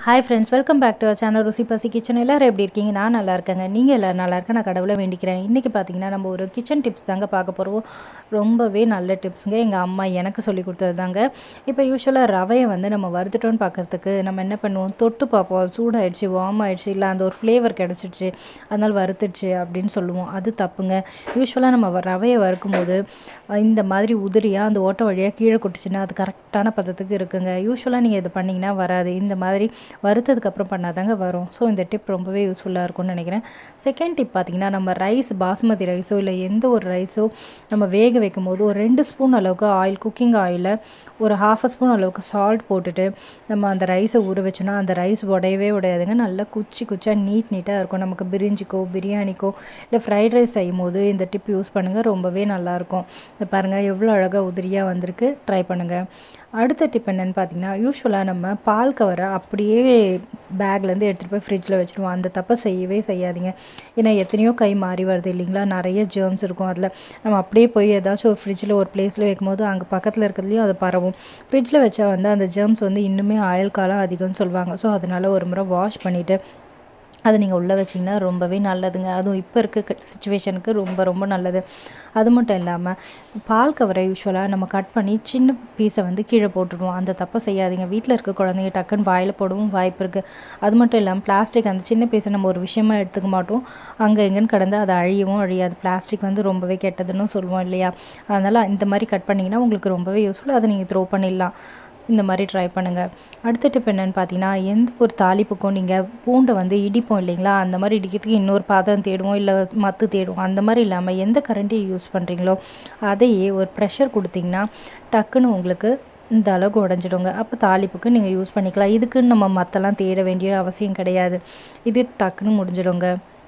hi friends welcome back to channel Rusi Pasi kitchen எல்லோரும் எப்படி இருக்கீங்க நான் நல்லா இருக்கேங்க நீங்கள் எல்லோரும் நல்லா இருக்க நான் கடவுளை வேண்டிக்கிறேன் இன்றைக்கி பார்த்தீங்கன்னா நம்ம ஒரு கிச்சன் டிப்ஸ் தாங்க பார்க்க போகிறோம் ரொம்பவே நல்ல டிப்ஸுங்க எங்கள் அம்மா எனக்கு சொல்லி கொடுத்தது தாங்க இப்போ யூஸ்வலாக ரவையை வந்து நம்ம வறுத்துட்டோன்னு பார்க்குறதுக்கு நம்ம என்ன பண்ணுவோம் தொட்டு பார்ப்போம் சூடாயிடுச்சு வார்ம் ஆயிடுச்சு இல்லை அந்த ஒரு ஃப்ளேவர் கிடச்சிடுச்சு அதனால் வறுத்துடுச்சு அப்படின்னு சொல்லுவோம் அது தப்புங்க யூஸ்வலாக நம்ம வ- ரவையை வறுக்கும் போது அஹ், இந்த மாதிரி உதிரியாக அந்த ஓட்டை வழியாக கீழே கொட்டுச்சுன்னா அது கரெக்டான பதத்துக்கு இருக்குங்க யூஸ்வலாக நீங்கள் இது பண்ணிங்கன்னா வராது இந்த மாதிரி வறுத்ததுக்கப்புறம் பண்ணாதாங்க வரும் ஸோ இந்த டிப் ரொம்பவே யூஸ்ஃபுல்லாக இருக்கும்னு நினைக்கிறேன் செகண்ட் டிப் பார்த்தீங்கன்னா நம்ம ரைஸ் பாஸ்மதி ரைஸோ இல்லை எந்த ஒரு ரைஸோ நம்ம வேக வைக்கும் போது ஒரு ரெண்டு ஸ்பூன் அளவுக்கு ஆயில் குக்கிங் ஆயிலில் ஒரு ஹாஃப் ஸ்பூன் அளவுக்கு சால்ட் போட்டுட்டு நம்ம அந்த ரைஸை ஊற வச்சோன்னா அந்த ரைஸ் உடையவே உடையாதுங்க நல்லா குச்சி குச்சியாக நீட் நீட்டாக இருக்கும் நமக்கு பிரிஞ்சிக்கோ பிரியாணிக்கோ இல்லை ஃப்ரைட் ரைஸ் செய்யும் போது இந்த டிப் யூஸ் பண்ணுங்கள் ரொம்பவே நல்லாயிருக்கும் இந்த பாருங்கள் எவ்வளோ அழகாக உதிரியாக வந்திருக்கு ட்ரை பண்ணுங்கள் அடுத்த டிப் என்னென்னு பார்த்தீங்கன்னா யூஸ்வலாக நம்ம பால் கவரை அப்படியே பேக்லேருந்து எடுத்துகிட்டு போய் ஃப்ரிட்ஜில் வச்சுருவோம் அந்த தப்பை செய்யவே செய்யாதீங்க ஏன்னா எத்தனையோ கை மாறி வருது இல்லைங்களா நிறைய ஜேர்ம்ஸ் இருக்கும் அதில் நம்ம அப்படியே போய் ஏதாச்சும் ஒரு ஃப்ரிட்ஜில் ஒரு பிளேஸில் வைக்கும்போது அங்கே பக்கத்தில் இருக்கிறதுலையும் அது பரவும் ஃப்ரிட்ஜில் வச்சா வந்து அந்த ஜேர்ம்ஸ் வந்து இன்னுமே ஆயுள் காலம் அதிகம்னு சொல்லுவாங்க ஸோ அதனால் ஒரு முறை வாஷ் பண்ணிவிட்டு அதை நீங்கள் உள்ளே வச்சிங்கன்னா ரொம்பவே நல்லதுங்க அதுவும் இப்போ இருக்க சுச்சுவேஷனுக்கு ரொம்ப ரொம்ப நல்லது அது மட்டும் இல்லாமல் பால் கவரை யூஸ்வலாக நம்ம கட் பண்ணி சின்ன பீஸை வந்து கீழே போட்டுடுவோம் அந்த தப்பை செய்யாதீங்க வீட்டில் இருக்க குழந்தைங்க டக்குன்னு வாயில் போடவும் வாய்ப்பு இருக்குது அது மட்டும் இல்லாமல் பிளாஸ்டிக் அந்த சின்ன பீஸை நம்ம ஒரு விஷயமா எடுத்துக்க மாட்டோம் அங்கே எங்கேன்னு கடந்து அது அழியவும் அழியாது பிளாஸ்டிக் வந்து ரொம்பவே கெட்டதுன்னு சொல்லுவோம் இல்லையா அதனால் இந்த மாதிரி கட் பண்ணிங்கன்னா உங்களுக்கு ரொம்பவே யூஸ்ஃபுல் அதை நீங்கள் த்ரோ பண்ணிடலாம் இந்த மாதிரி ட்ரை பண்ணுங்கள் அடுத்த டிப் என்னென்னு பார்த்தீங்கன்னா எந்த ஒரு தாளிப்புக்கும் நீங்கள் பூண்டை வந்து இடிப்போம் இல்லைங்களா அந்த மாதிரி இடிக்கிறதுக்கு இன்னொரு பாத்திரம் தேடுவோம் இல்லை மத்து தேடுவோம் அந்த மாதிரி இல்லாமல் எந்த கரண்டியை யூஸ் பண்ணுறீங்களோ அதையே ஒரு ப்ரெஷர் கொடுத்தீங்கன்னா டக்குன்னு உங்களுக்கு இந்த அளவுக்கு உடஞ்சிடுங்க அப்போ தாளிப்புக்கு நீங்கள் யூஸ் பண்ணிக்கலாம் இதுக்குன்னு நம்ம மத்தெல்லாம் தேட வேண்டிய அவசியம் கிடையாது இது டக்குன்னு முடிஞ்சிடுங்க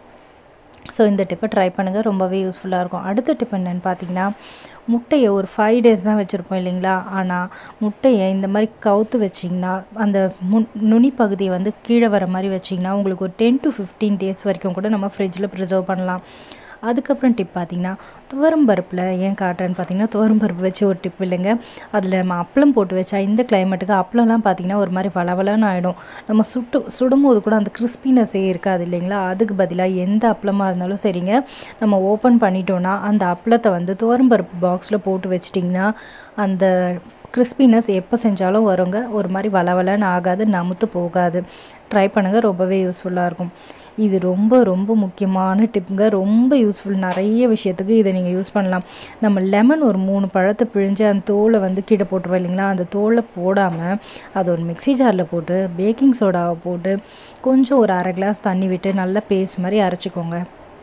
ஸோ இந்த டிப்பை ட்ரை பண்ணுங்கள் ரொம்பவே யூஸ்ஃபுல்லாக இருக்கும் அடுத்த டிப் என்னென்னு பார்த்தீங்கன்னா முட்டையை ஒரு ஃபைவ் டேஸ் தான் வச்சுருப்போம் இல்லைங்களா ஆனால் முட்டையை இந்த மாதிரி கவுத்து வச்சிங்கன்னா அந்த முன் நுனி பகுதியை வந்து கீழே வர மாதிரி வச்சிங்கன்னா உங்களுக்கு ஒரு டென் டு ஃபிஃப்டீன் டேஸ் வரைக்கும் கூட நம்ம ஃப்ரிட்ஜில் ப்ரிசர்வ் பண்ணலாம் அதுக்கப்புறம் டிப் பார்த்தீங்கன்னா துவரம்பருப்பில் ஏன் காட்டுறேன்னு பார்த்தீங்கன்னா துவரம்பருப்பு வச்சு ஒரு டிப் இல்லைங்க அதில் நம்ம அப்பளம் போட்டு வச்சா இந்த கிளைமேட்டுக்கு அப்பளம்லாம் பார்த்தீங்கன்னா ஒரு மாதிரி வளவலன்னு ஆகிடும் நம்ம சுட்டு சுடும்போது கூட அந்த கிறிஸ்பினஸ்ஸே இருக்காது இல்லைங்களா அதுக்கு பதிலாக எந்த அப்பளமாக இருந்தாலும் சரிங்க நம்ம ஓப்பன் பண்ணிட்டோன்னா அந்த அப்பளத்தை வந்து துவரம்பருப்பு பாக்ஸில் போட்டு வச்சிட்டிங்கன்னா அந்த கிறிஸ்பினஸ் எப்போ செஞ்சாலும் வருங்க ஒரு மாதிரி வளவலன்னு ஆகாது நமுத்து போகாது ட்ரை பண்ணுங்கள் ரொம்பவே யூஸ்ஃபுல்லாக இருக்கும் இது ரொம்ப ரொம்ப முக்கியமான டிப்புங்க ரொம்ப யூஸ்ஃபுல் நிறைய விஷயத்துக்கு இதை நீங்கள் யூஸ் பண்ணலாம் நம்ம லெமன் ஒரு மூணு பழத்தை பிழிஞ்சு அந்த தோலை வந்து கீழே போட்டுருவோம் இல்லைங்களா அந்த தோலை போடாமல் அதை ஒரு மிக்ஸி ஜாரில் போட்டு பேக்கிங் சோடாவை போட்டு கொஞ்சம் ஒரு அரை கிளாஸ் தண்ணி விட்டு நல்லா பேஸ்ட் மாதிரி அரைச்சிக்கோங்க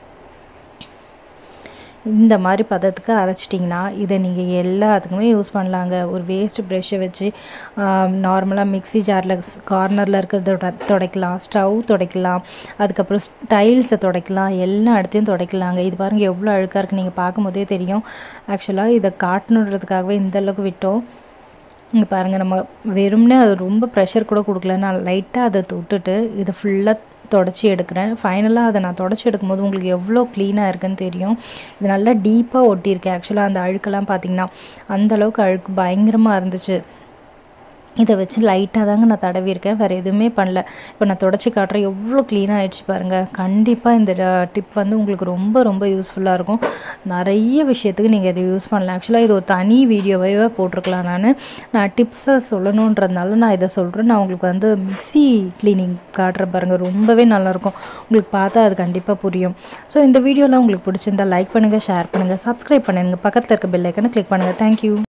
இந்த மாதிரி பதத்துக்கு அரைச்சிட்டிங்கன்னா இதை நீங்கள் எல்லாத்துக்குமே யூஸ் பண்ணலாங்க ஒரு வேஸ்ட் ப்ரெஷ்ஷை வச்சு நார்மலாக மிக்ஸி ஜாரில் கார்னரில் இருக்கிறத தொட- துடைக்கலாம் ஸ்டவ் துடைக்கலாம் அதுக்கப்புறம் டைல்ஸை துடைக்கலாம் எல்லா இடத்தையும் துடைக்கலாங்க இது பாருங்கள் எவ்வளோ அழுக்காக இருக்குது நீங்கள் பார்க்கும்போதே தெரியும் ஆக்சுவலாக இதை காட்டணுன்றதுக்காகவே இந்த அளவுக்கு விட்டோம் இங்கே பாருங்கள் நம்ம வெறும்னே அது ரொம்ப ப்ரெஷர் கூட கொடுக்கல நான் லைட்டாக அதை தொட்டுட்டு இதை ஃபுல்லாக தொடச்சி எடுக்கிறேன் ஃபைனலாக அதை நான் தொடச்சி எடுக்கும்போது உங்களுக்கு எவ்வளோ க்ளீனாக இருக்குன்னு தெரியும் இது நல்லா டீப்பாக ஒட்டியிருக்கு ஆக்சுவலாக அந்த அழுக்கெல்லாம் பார்த்தீங்கன்னா அந்த அளவுக்கு அழுக்கு பயங்கரமாக இருந்துச்சு இதை வச்சு லைட்டாக தாங்க நான் தடவிருக்கேன் வேறு எதுவுமே பண்ணல இப்போ நான் தொடச்சி காட்டுறேன் எவ்வளோ க்ளீனாக ஆயிடுச்சு பாருங்கள் கண்டிப்பாக இந்த டிப் வந்து உங்களுக்கு ரொம்ப ரொம்ப யூஸ்ஃபுல்லாக இருக்கும் நிறைய விஷயத்துக்கு நீங்கள் இதை யூஸ் பண்ணலாம் ஆக்சுவலாக இது ஒரு தனி வீடியோவே போட்டிருக்கலாம் நான் நான் டிப்ஸை சொல்லணுன்றதுனால நான் இதை சொல்கிறேன் நான் உங்களுக்கு வந்து மிக்ஸி க்ளீனிங் காட்டுறேன் பாருங்கள் ரொம்பவே நல்லாயிருக்கும் உங்களுக்கு பார்த்தா அது கண்டிப்பாக புரியும் ஸோ இந்த வீடியோலாம் உங்களுக்கு பிடிச்சிருந்தா லைக் பண்ணுங்கள் ஷேர் பண்ணுங்கள் சப்ஸ்கிரைப் பண்ணுங்கள் பக்கத்தில் இருக்க பெல் ஐக்கனை கிளிக் பண்ணுங்கள் தேங்க்யூ